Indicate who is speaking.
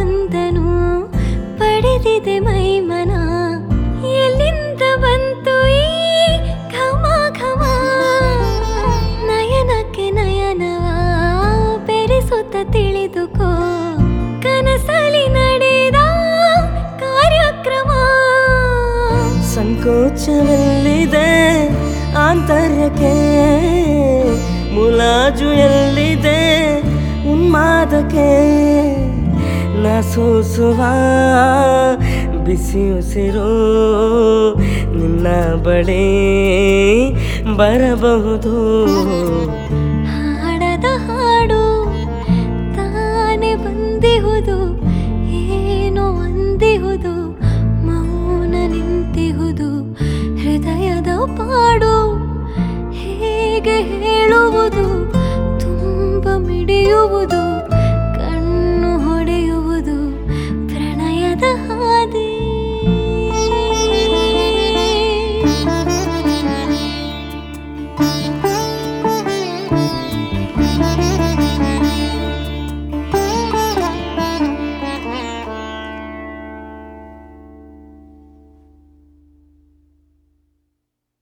Speaker 1: ಒಂದನು ಪಡೆದಿದೆ ಮೈಮನ ಎಲ್ಲಿಂದ ಬಂತು ಈ ಘಮ ಘಮ ನಯನಕ್ಕೆ ನಯನವ ಬೆರೆಸುತ್ತ ತಿಳಿದುಕೋ ಕನಸಲಿ ನಡೆದ ಕಾರ್ಯಕ್ರಮ
Speaker 2: ಸಂಕೋಚವೆಲ್ಲಿದೆ ಆಂತರ್ಯಕ್ಕೆ ಮುಲಾಜು ಎಲ್ಲಿದೆ ಉನ್ಮಾದಕ್ಕೆ ನಾ ಸೋಸುವ ಬಿಸಿ ಉಸಿರು ನಿನ್ನ ಬಳಿ ಬರಬಹುದು
Speaker 1: ಹಾಡದ ಹಾಡು ತಾನೆ ಬಂದಿಹುದು ಏನೋ ಅಂದಿಹುದು ಮೌನ ನಿಂತಿಹುದು ಹೃದಯದ ಪಾಡು ಹೇಗೆ ಹೇಳುವುದು ತುಂಬ ಮಿಡಿಯುವುದು ಕಣ್ಣು ಹೊಡೆಯುವುದು ಪ್ರಣಯದ ಹಾದಿ